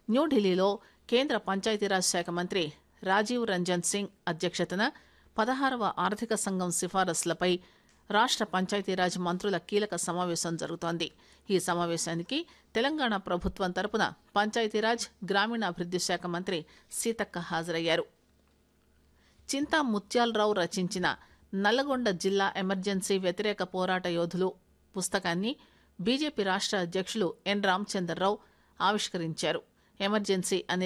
న్యూఢిల్లీలో కేంద్ర పంచాయతీరాజ్ శాఖ మంత్రి రాజీవ్ రంజన్ సింగ్ అధ్యక్షతన పదహారవ ఆర్థిక సంఘం సిఫారసులపై రాష్ట పంచాయతీరాజ్ మంత్రుల కీలక సమావేశం జరుగుతోంది ఈ సమావేశానికి తెలంగాణ ప్రభుత్వం తరపున పంచాయతీరాజ్ గ్రామీణాభివృద్ది శాఖ మంత్రి సీతక్క హాజరయ్యారు చింతా ముత్యాలరావు రచించిన నల్లగొండ జిల్లా ఎమర్జెన్సీ వ్యతిరేక పోరాట యోధులు పుస్తకాన్ని బీజేపీ రాష్ట అధ్యక్షులు ఎన్ రామచంద్రరావు ఆవిష్కరించారు ఎమర్జెన్సీ అనే